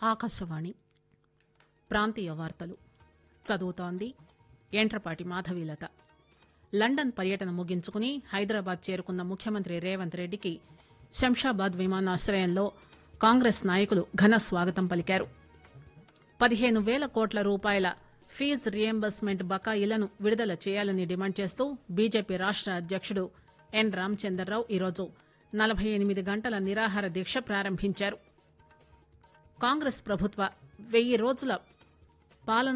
ఆకాశవాణి ప్రాంతీయ వార్తలు చదువుతోంది ఎంట్రపాటి మాధవీలత లండన్ పర్యటన ముగించుకుని హైదరాబాద్ చేరుకున్న ముఖ్యమంత్రి రేవంత్ రెడ్డికి శంషాబాద్ విమానాశ్రయంలో కాంగ్రెస్ నాయకులు ఘన స్వాగతం పలికారు పదిహేను పేల కోట్ల రూపాయల ఫీజు రియంబర్స్మెంట్ బకాయిలను విడుదల చేయాలని డిమాండ్ చేస్తూ బీజేపీ రాష్ట అధ్యకుడు ఎన్ రామచందర్రావు ఈరోజు నలభై ఎనిమిది గంటల నిరాహార దీక్ష ప్రారంభించారు కాంగ్రెస్ ప్రభుత్వ వెయ్యి రోజుల పాలన